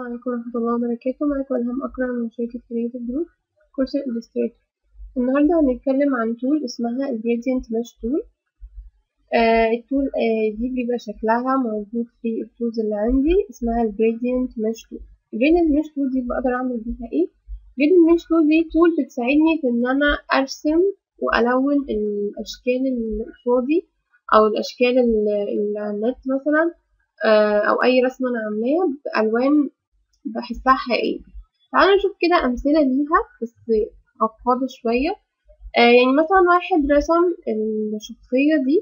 عليكم ورحمة الله وبركاته معاكم إلهام أكرم من شركة كريتيف جروب كورس الإلستريتور النهاردة هنتكلم عن تول اسمها الجريدينت مش تول آه التول آه دي بيبقى شكلها موجود في التولز اللي عندي اسمها الجريدينت مش تول الجريدينت مش تول دي بقدر أعمل بيها إيه الجريدينت مش تول دي تول بتساعدني في إن أنا أرسم وألون الأشكال الفاضي أو الأشكال اللي على النت مثلا او اي رسمه انا عاملاها بالوان بحسها حقيقيه تعالوا نشوف كده امثله ليها بس معقده شويه آه يعني مثلا واحد رسم الشخصيه دي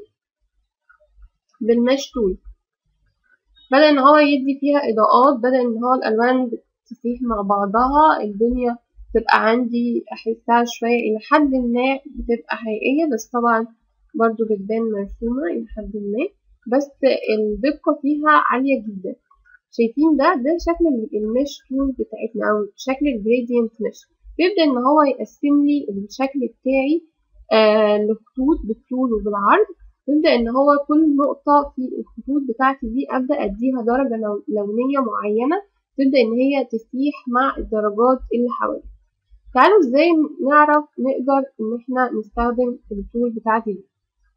بالمش تول بدأ ان هو يدي فيها اضاءات بدأ ان هو الالوان تسيح مع بعضها الدنيا تبقى عندي احسها شويه الى حد ما بتبقى حقيقيه بس طبعا برضو بتبان مرسومه الى حد ما بس الدقة فيها عالية جدا شايفين ده ده شكل المش تول بتاعتنا أو شكل الجريدينت مش بيبدأ إن هو يقسم لي الشكل بتاعي آه لخطوط بالطول وبالعرض يبدأ إن هو كل نقطة في الخطوط بتاعتي دي أبدأ أديها درجة لونية معينة تبدأ إن هي تسيح مع الدرجات اللي حواليها تعالوا إزاي نعرف نقدر إن إحنا نستخدم التول بتاعتي دي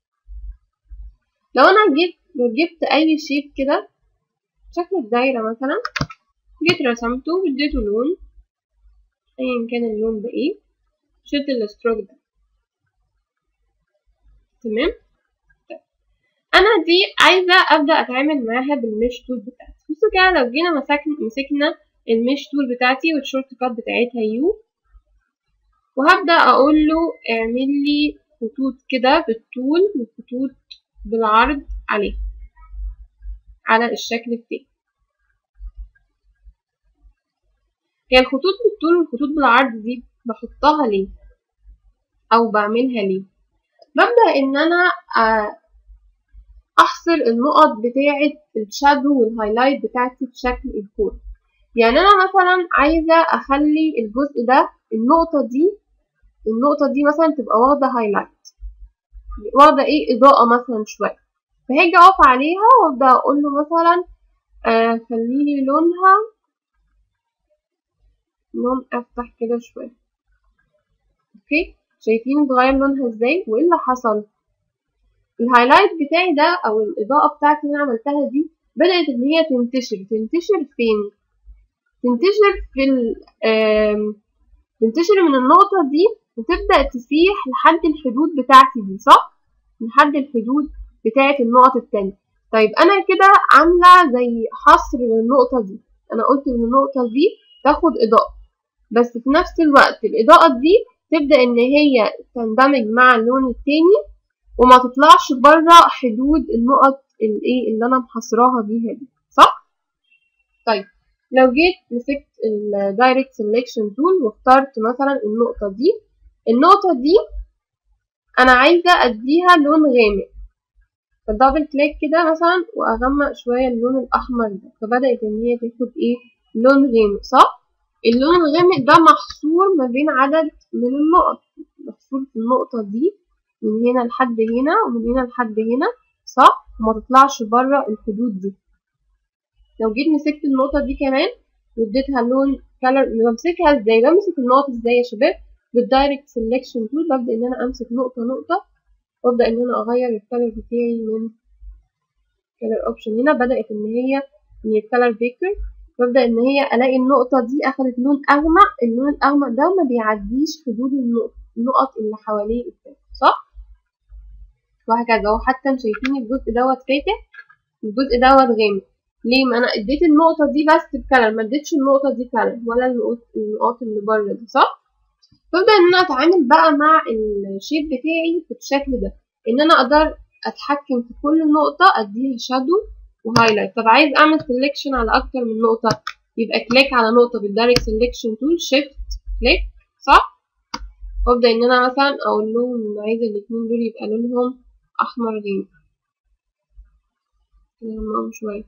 لو انا جبت جبت اي شيب كده شكل الدايره مثلا جيت رسمته واديته لون ايا كان اللون ده ايه شلت الستروك ده تمام طيب. انا دي عايزه ابدا اتعامل معاها بالمش تول بتاعتي بصوا كده لو جينا مسكنا المش تول بتاعتي والشورت كات بتاعتها يو وهبدا اقول له اعمل لي خطوط كده بالطول وخطوط بالعرض عليه على الشكل بتاعي هي الخطوط بالطول والخطوط بالعرض دي بحطها ليه او بعملها ليه ببدأ ان انا احصر النقط بتاعة الشادو والهايلايت بتاعتي بشكل الكون يعني انا مثلا عايزة اخلي الجزء ده النقطة دي النقطة دي مثلا تبقى واخدة هايلايت واخدة ايه اضاءة مثلا شوية فهاجي اقف عليها وابدأ اقول له مثلا آه خليلي لونها لون افتح كده شوية اوكي شايفين اتغير لونها ازاي وايه اللي حصل الهايلايت بتاعي ده او الاضاءة بتاعتي اللي انا عملتها دي بدأت ان هي تنتشر تنتشر فين تنتشر في ال تنتشر من النقطة دي وتبدأ تسيح لحد الحدود بتاعتي دي صح؟ لحد الحدود بتاعة النقط التانية طيب أنا كده عاملة زي حصر للنقطة دي أنا قلت إن النقطة دي تاخد إضاءة بس في نفس الوقت الإضاءة دي تبدأ إن هي تندمج مع اللون التاني وما تطلعش بره حدود النقط الإيه اللي أنا محصراها بيها دي صح؟ طيب لو جيت مسكت الدايركت سيلكشن تول واخترت مثلا النقطة دي النقطة دي أنا عايزة أديها لون غامق فدبل كليك كده مثلا وأغمق شوية اللون الأحمر ده فبدأت إن هي تاخد إيه لون غامق صح؟ اللون الغامق ده محصور ما بين عدد من النقط محصور في النقطة دي من هنا لحد هنا ومن هنا لحد هنا صح؟ وما تطلعش بره الحدود دي لو جيت مسكت النقطة دي كمان واديتها لون كلر بمسكها ازاي بمسك النقط ازاي يا شباب بالدايركت سيلكشن تول ببدأ ان انا امسك نقطة نقطة وابدأ ان انا اغير الكلر بتاعي من كلر اوبشن هنا بدأت ان هي من الكلر بيكر ببدأ ان هي الاقي النقطة دي اخدت لون اغمق اللون الاغمق ده ما بيعديش حدود النقط اللي حواليه قدام صح وهكذا اهو حتى شايفين الجزء دوت فاتح الجزء دوت غامق ليه ما انا اديت النقطة دي بس بكلر ما اديتش النقطة دي كلر ولا النقاط اللي بره دي صح ببدأ ان انا اتعامل بقى مع الشيب بتاعي بالشكل ده ان انا اقدر اتحكم في كل نقطة اديها شادو وهايلايت طب عايز اعمل سيلكشن على اكتر من نقطة يبقى كليك على نقطة بالدايركت سيلكشن تول شيفت كليك صح وابدأ ان انا مثلا اقول لهم عايزة الاتنين دول يبقى لونهم احمر غامق نغمقهم شوية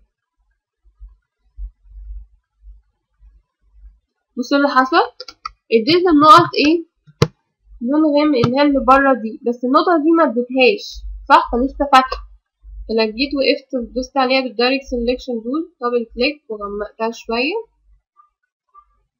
بصوا اللي حصل اديت النقط ايه لون غامق اللي هي اللي بره دي بس النقطة دي ما اديتهاش صح فلسه فاتحة فانا جيت وقفت ودوست عليها بالدايركت سيلكشن تول دبل كليك وغمقتها شوية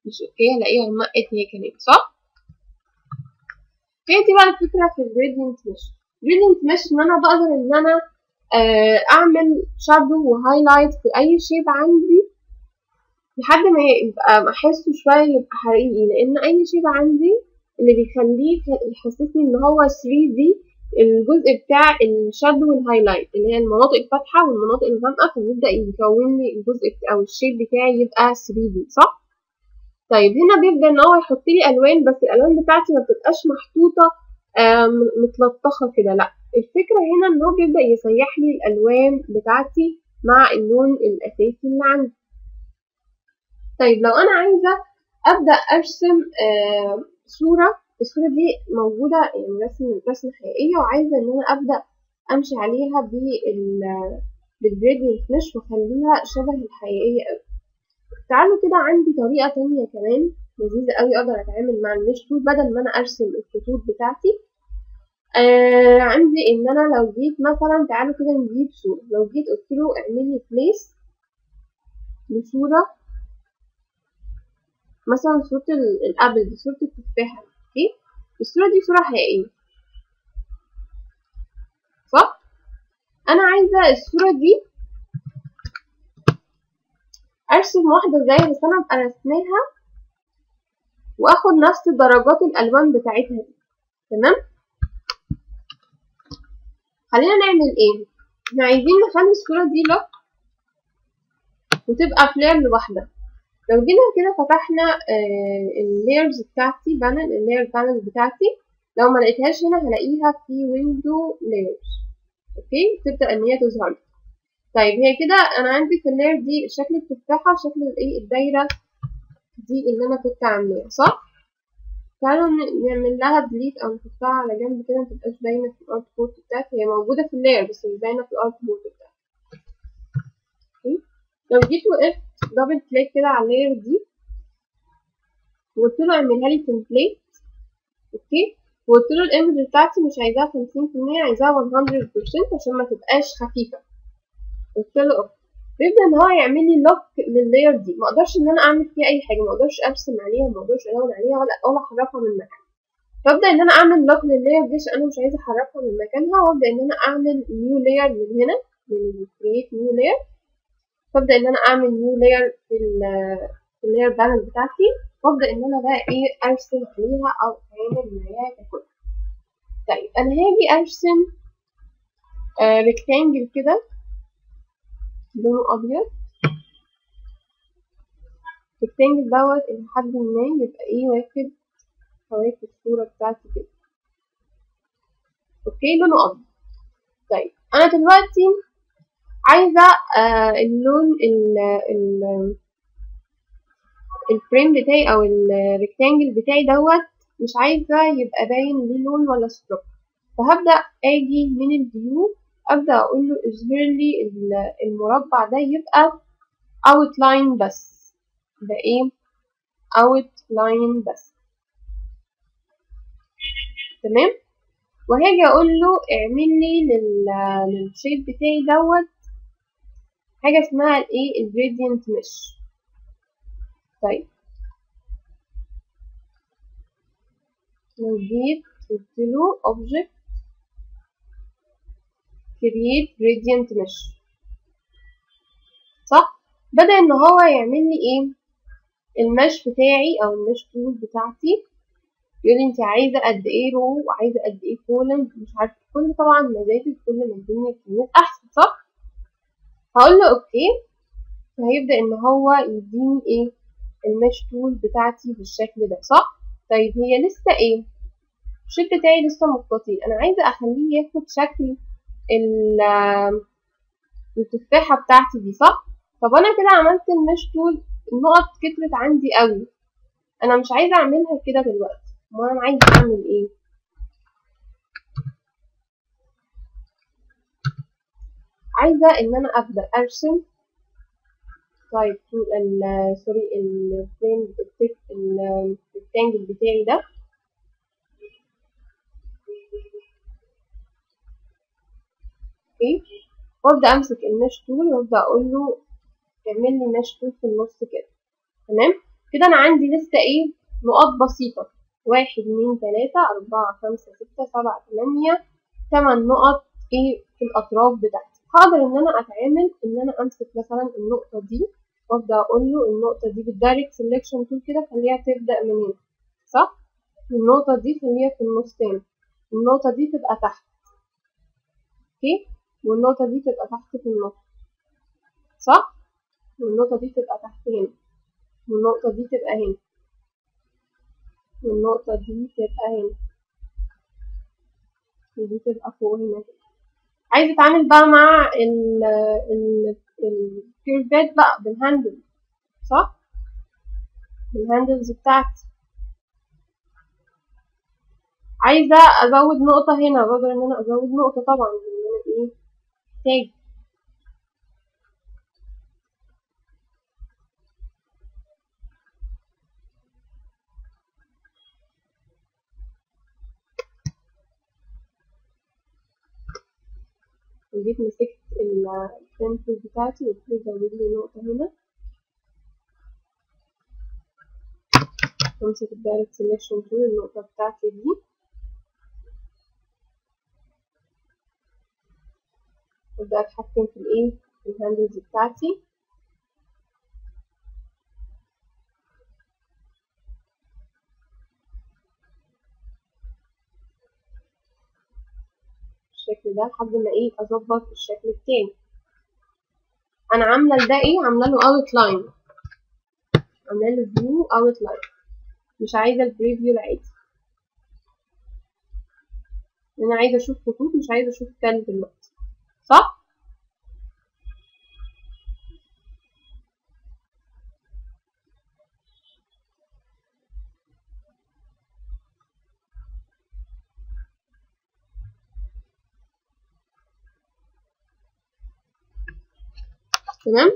مش اوكي هلاقيها غمقت هي كمان صح هي دي بقى الفكرة في الجريدينت مش الجريدينت مش ان انا بقدر ان انا آه، اعمل شادو وهايلايت في اي شيب عندي لحد ما يبقى احسه شوية يبقى حقيقي لان اي شيب عندي اللي بيخليه يحسسني ان هو 3D الجزء بتاع الشادو والهايلايت اللي هي المناطق الفاتحة والمناطق الغامقة فبيبدأ يكون لي الجزء بتاع أو الشيب بتاعي يبقى 3D صح؟ طيب هنا بيبدأ إن هو يحط لي ألوان بس الألوان بتاعتي ما بتبقاش محطوطة آم، متلطخة كده لأ الفكرة هنا إن هو بيبدأ يسيح لي الألوان بتاعتي مع اللون الأساسي اللي عندي طيب لو أنا عايزة أبدأ أرسم آم، صورة الصورة دي موجودة يعني رسم رسمة حقيقية وعايزة إن أنا أبدأ أمشي عليها بال بالجريدينت مش وأخليها شبه الحقيقية أوي تعالوا كده عندي طريقة تانية كمان لذيذة أوي أقدر أتعامل مع المش تول بدل ما أنا أرسم الخطوط بتاعتي آه عندي إن أنا لو جيت مثلا تعالوا كده نجيب صورة لو جيت قلت له اعمل لي بليس لصورة مثلا صورة ال- الأبل دي صورة التفاحة اوكي الصورة دي صورة حقيقية صح أنا عايزة الصورة دي أرسم واحدة زيها بس أنا أبقى رسماها وآخد نفس درجات الألوان بتاعتها دي تمام خلينا نعمل ايه احنا عايزين نخلي الصورة دي لوك وتبقى فلير لوحدها لو جينا كده فتحنا اللايرز بتاعتي بانل اللاير بانل بتاعتي لو ما لقيتهاش هنا هلاقيها في ويندو لايرز اوكي تبدأ ان هي تظهر لي. طيب هي كده انا عندي في اللاير دي شكل التفاحة وشكل الايه الدايرة دي اللي انا كنت عاملاها صح تعالوا ن- نعمل لها ديليت او نحطها على جنب كده متبقاش باينة في الارت بورت بتاعتي هي موجودة في اللاير بس مش باينة في الارت بورت بتاعتي اوكي لو جيت وقفت دبل كليك كده على اللاير دي وقلت له اعملها لي تمبليت اوكي وقلت له الايمج بتاعتي مش عايزاها 50% عايزاها 100% عشان ما تبقاش خفيفة قلت له اوكي بيبدأ ان هو يعمل لي لوك لللاير دي ما اقدرش ان انا اعمل فيها اي حاجة ما اقدرش ارسم عليها ما اقدرش الون عليها ولا ولا احركها من مكانها فابدا ان انا اعمل لوك لللاير دي عشان انا مش عايزة احركها من مكانها وابدا ان انا اعمل نيو لاير من هنا من create new layer فابدا ان انا اعمل نيو لاير في ال في اللاير بانل بتاعتي وابدا ان انا بقى ايه ارسم عليها او اتعامل معاها ككل طيب انا هاجي ارسم آه ريكتانجل كده لونه ابيض الريكتانجل دوت الى حد ما يبقى ايه واخد حواف الصورة بتاعتي كده اوكي لونه ابيض طيب انا دلوقتي عايزة آه اللون ال ال الفريم بتاعي او الريكتانجل بتاعي دوت مش عايزة يبقى باين ليه لون ولا ستروك فهبدأ اجي من الفيو ابدأ اقول له اظهر لي المربع ده يبقى outline بس ده ايه outline بس تمام وهاجي اقول له اعمل لي لل للشيب بتاعي دوت حاجة اسمها الايه الجريدينت مش طيب لو جيت قلت له object create gradient mesh صح بدأ ان هو يعمل لي ايه المش بتاعي او المش تول بتاعتي يقول لي انت عايزه قد ايه رو وعايزه قد ايه كولم مش عارفه كل طبعا مزايا كل ما الدنيا كانت احسن صح هقول له اوكي فهيبدا ان هو يديني ايه المش تول بتاعتي بالشكل ده صح طيب هي لسه ايه الشيب بتاعي لسه مستطيل انا عايزه اخليه ياخد شكل التفاحه بتاعتي دي صح طب انا كده عملت المش تول النقط كترت عندي قوي انا مش عايزه اعملها كده دلوقتي ما انا عايزه اعمل ايه عايزه ان انا ابدا ارسم طيب ال سوري الفريم الريكتانجل بتاعي ده اوكي وابدا امسك المش تول وابدا اقول له اعمل لي مش تول في النص كده تمام كده انا عندي لسه ايه نقاط بسيطة واحد اتنين تلاتة أربعة خمسة ستة سبعة تمانية تمن نقط ايه في الأطراف بتاعتي هقدر إن أنا أتعامل إن أنا أمسك مثلا النقطة دي وأبدأ أقول له النقطة دي بالدايركت سيلكشن تول كده خليها تبدأ من هنا صح؟ النقطة دي خليها في النص تاني النقطة دي تبقى تحت اوكي والنقطة دي تبقى تحت في النص صح؟ والنقطة دي تبقى تحت هنا والنقطة دي تبقى هنا والنقطة دي تبقى هنا ودي تبقى فوق هنا كده عايزة اتعامل بقى مع ال ال الكيرفات بقى بالهاندل صح؟ بالهاندلز بتاعتي عايزة ازود نقطة هنا بقدر ان انا ازود نقطة طبعا ان انا ايه محتاج جيت مسكت البنسل بتاعتي وقلت له زود لي نقطة هنا امسك الدايركت سيلكشن تول النقطة بتاعتي دي وابدأ اتحكم في الايه في الهاندلز بتاعتي بالشكل ده لحد ما ايه اظبط الشكل التاني انا عامله لده ايه عامله له اوت لاين عامله له فيو اوت لاين مش عايزه البريفيو العادي انا عايزه اشوف خطوط مش عايزه اشوف تاني دلوقتي صح تمام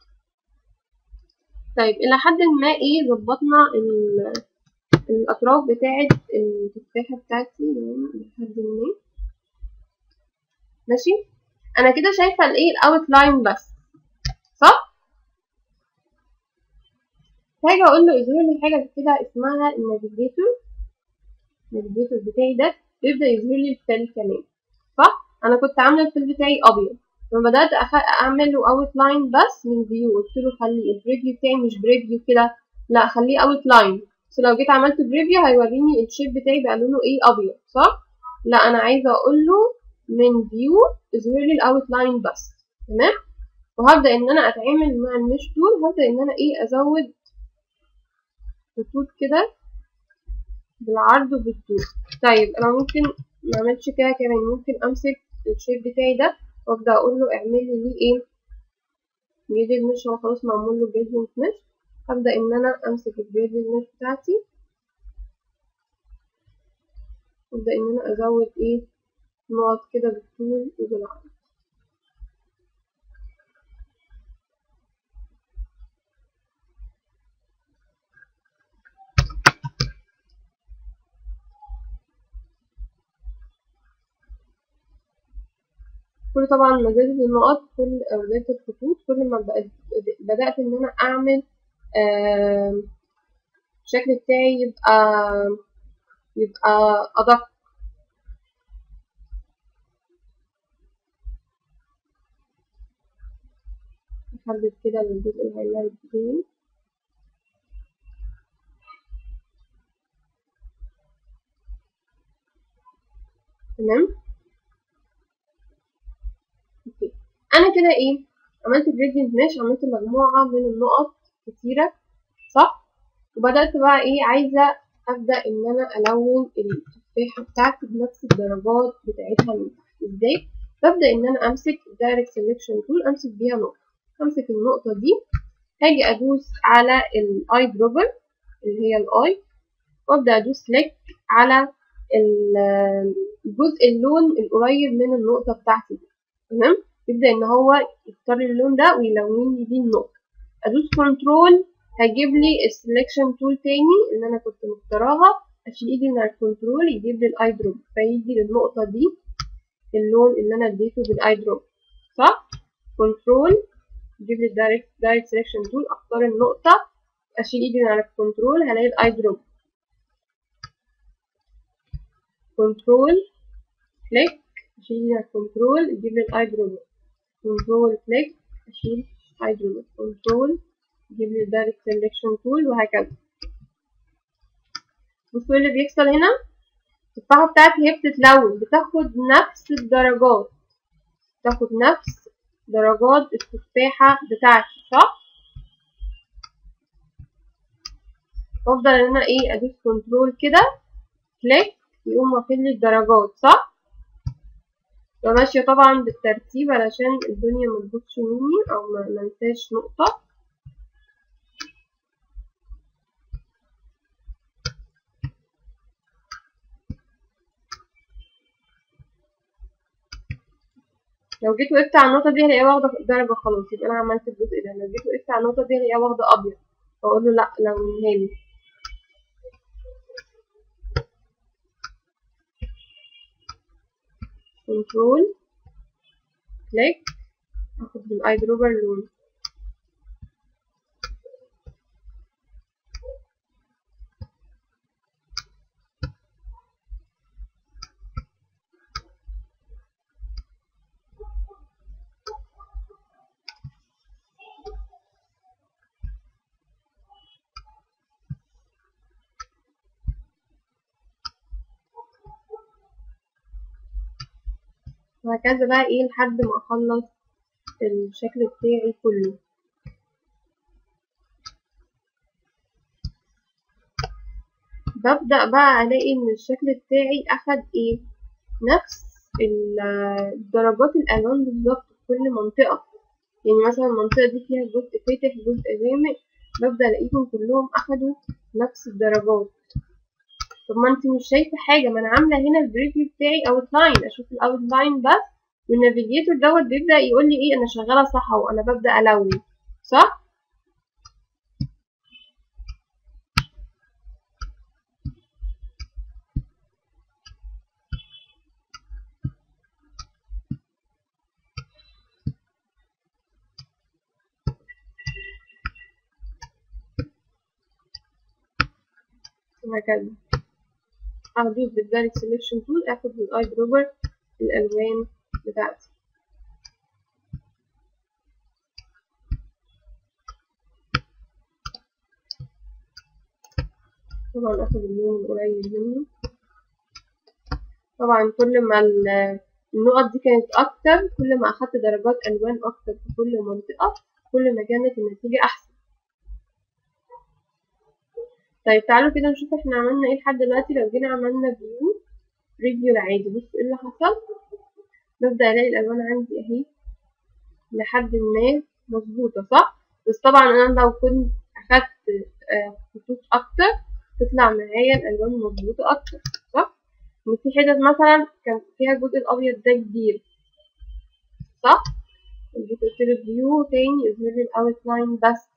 طيب الى حد ما ايه ظبطنا الاطراف بتاعه التفاحه بتاعتي يعني الى حد ما ماشي انا كده شايفه الايه الاوت لاين بس صح هاجي اقول له يظهر لي حاجه كده اسمها النافيجيتور النافيجيتور بتاعي ده بيبدا يظهر لي الفيل كمان صح انا كنت عامله الفيل بتاعي ابيض لما بدات اعمل له اوت لاين بس من فيو قلت له خلي البريفيو بتاعي مش بريفيو كده لا خليه اوت لاين بس لو جيت عملت بريفيو هيوريني الشيب بتاعي بقى لونه ايه ابيض صح لا انا عايزه اقول له من فيو اظهر لي الاوت لاين بس تمام وهبدا ان انا اتعامل مع المش تول هبدا ان انا ايه ازود خطوط كده بالعرض وبالطول طيب انا ممكن ما اعملش كده كمان ممكن امسك الشيب بتاعي ده وابدا اقول له اعمل لي ليه ايه جريدد مش هو خلاص معمول له جريدد مش هبدا ان انا امسك الجريدد مش بتاعتي وابدا ان انا ازود ايه نقط كده بالطول وبالعرض كل طبعا ما زادت النقط كل او زادت الخطوط كل ما بدأت ان انا اعمل الشكل بتاعي يبقى يبقى ادق نحدد كده الجزء الهايلايت بتاعي تمام انا كده ايه عملت جريدينت ماش عملت مجموعه من النقط كتيره صح وبدات بقى ايه عايزه ابدا ان انا الون التفاحه بتاعتي بنفس الدرجات بتاعتها من تحت ازاي ببدا ان انا امسك الدايركت سيلكشن تول امسك بيها نقطه امسك النقطه دي هاجي ادوس على الاي دروبر اللي هي الاي وابدا ادوس كليك على الجزء اللون القريب من النقطه بتاعتي دي تمام يبدأ إن هو يختار اللون ده ويلون لي بيه النقطة أدوس كنترول هيجيب لي السلكشن تول تاني اللي أنا كنت مختاراها أشيل إيدي من الكنترول يجيب لي الأي دروب فيجي للنقطة دي اللون اللي أنا اديته بالأي دروب صح؟ كنترول يجيب لي الدايركت دايركت سلكشن تول أختار النقطة اشيل ايدي من على الكنترول هلاقي الاي دروب كنترول كليك اشيل ايدي على الكنترول يجيب لي الاي دروب كنترول كليك اشيل اي دروب كنترول يجيب لي الدايركت سelection تول وهكذا بصوا اللي بيحصل هنا التفاحة بتاعتي هي بتتلون بتاخد نفس الدرجات تاخد نفس درجات التفاحة بتاعتي صح وافضل ان انا ايه ادوس كنترول كده كليك يقوم واخد لي الدرجات صح وماشية طبعا بالترتيب علشان الدنيا ما تبوظش مني او ما منساش نقطة لو جيت وقفت على النقطة دي هلاقيها واخدة درجة خلاص يبقى أنا عملت الجزء ده لو جيت وقفت على النقطة دي هلاقيها واخدة أبيض فأقول له لأ لونها لي كنترول كليك اخد بالاي دروبر لون وهكذا بقى ايه لحد ما اخلص الشكل بتاعي كله ببدأ بقى الاقي ان الشكل بتاعي اخد ايه نفس درجات الالوان بالظبط في كل منطقة يعني مثلا المنطقة دي فيها جزء فاتح جزء غامق ببدأ الاقيهم كلهم اخدوا نفس الدرجات طب ما انت مش شايفه حاجه ما انا عامله هنا البريفيو بتاعي اوت لاين اشوف الاوت لاين بس والنافيجيتور دوت بيبدا يقول لي ايه انا شغاله صح وانا ببدا الون صح وهكذا هدوس بالدايركت سيلكشن تول اخد بالاي دروبر الالوان بتاعتي طبعا اخد اللون القريب منه طبعا كل ما النقط دي كانت اكتر كل ما اخدت درجات الوان اكتر في كل منطقة كل ما كانت النتيجة احسن طيب تعالوا كده نشوف احنا عملنا ايه لحد دلوقتي لو جينا عملنا فيو ريفيو العادي بصوا ايه اللي حصل ببدأ الاقي الالوان عندي اهي لحد ما مظبوطة صح بس طبعا انا لو كنت اخدت خطوط اكتر تطلع معايا الالوان مظبوطة اكتر صح ان في حتت مثلا كان فيها الجزء الابيض ده كبير صح جيت قلت له فيو تاني يظهر لي الاوت لاين بس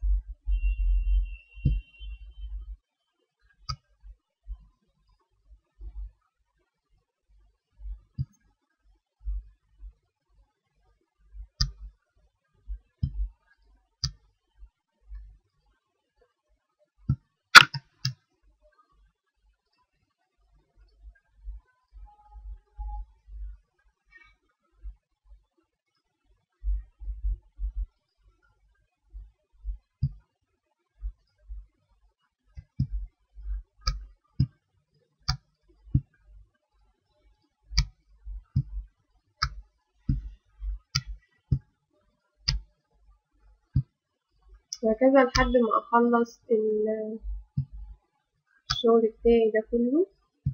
وهكذا لحد ما اخلص الشغل بتاعي ده كله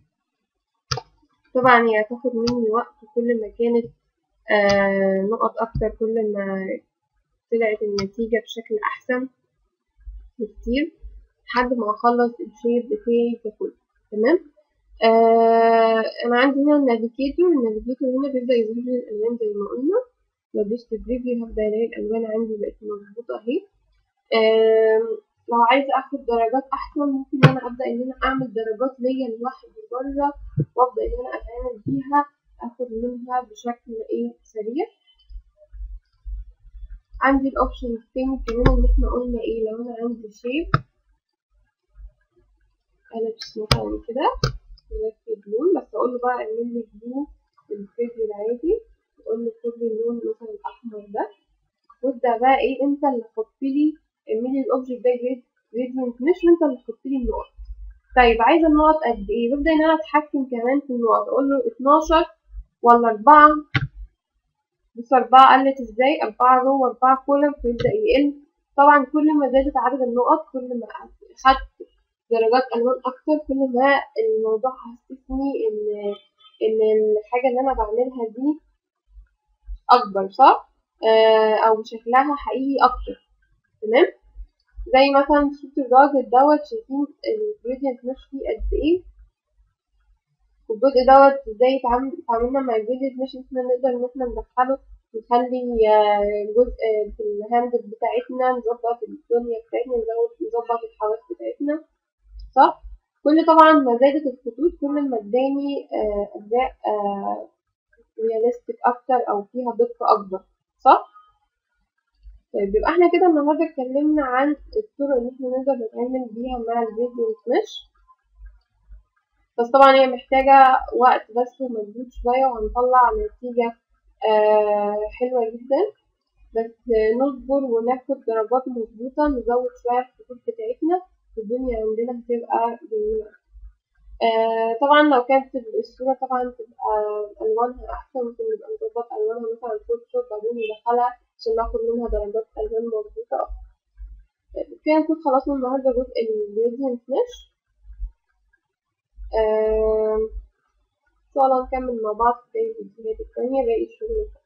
طبعا هي هتاخد مني وقت كل ما كانت آه نقط اكتر كل ما طلعت النتيجة بشكل احسن بكتير لحد ما اخلص الشيب بتاعي ده كله تمام آه انا عندي هنا النافيجيتور النافيجيتور هنا بيبدأ يظهر لي الالوان زي ما قلنا لو دوست بريفيو هبدأ الاقي الالوان عندي بقت مظبوطة اهي لو عايزة اخد درجات احسن ممكن ان انا ابدأ ان انا اعمل درجات ليا لوحدي بره وابدأ ان انا اتعامل بيها اخد منها بشكل ايه سريع عندي الاوبشن التاني كمان ان احنا قلنا ايه لو انا عندي شيب ألبس مثلا كده نركب لون بس أقول له بقى اعمل لي بلو الفيديو العادي أقول له خد لي اللون مثلا الأحمر ده وابدأ بقى إيه أنت اللي تحط لي اعملي الأوبجكت ده جريدينت مش وأنت اللي تحط لي النقط طيب عايزة النقط قد إيه ببدأ إن أنا أتحكم كمان في النقط أقول له اتناشر ولا أربعة بص أربعة قلت إزاي أربعة رو وأربعة كولم فيبدأ يقل طبعا كل ما زادت عدد النقط كل ما خدت درجات ألوان أكتر كل ما الموضوع حسسني إن إن الحاجة اللي أنا بعملها دي أكبر صح؟ آه أو شكلها حقيقي أكتر تمام؟ زي مثلا صوت الراجل دوت شايفين الجريدينت مش فيه قد إيه والجزء دوت ازاي اتعاملنا مع الجريدينت مش إن احنا نقدر إن احنا ندخله نخلي جزء في الهاند بتاعتنا نظبط الدنيا بتاعتنا نزود نظبط الحواس بتاعتنا صح كل طبعا ما زادت الخطوط كل ما اداني أجزاء رياليستيك أكتر أو فيها دقة أكبر صح طيب يبقى احنا كده النهاردة اتكلمنا عن الطرق اللي احنا نقدر نتعامل بيها مع الفيديو مش بس طبعا هي محتاجة وقت بس ومجهود شوية وهنطلع نتيجة آه حلوة جدا بس نصبر وناخد درجات مظبوطة نزود شوية الخطوط بتاعتنا والدنيا عندنا هتبقى جميلة آه طبعا لو كانت الصورة طبعا تبقى ألوانها أحسن ممكن نبقى نظبط ألوانها مثلا فوتوشوب بعدين ندخلها عشان ناخد منها درجات ألوان مظبوطة أكتر كده نكون خلصنا النهاردة جزء الجريدينت مش آه إن شاء الله نكمل مع بعض في الفيديوهات التانية باقي الشغل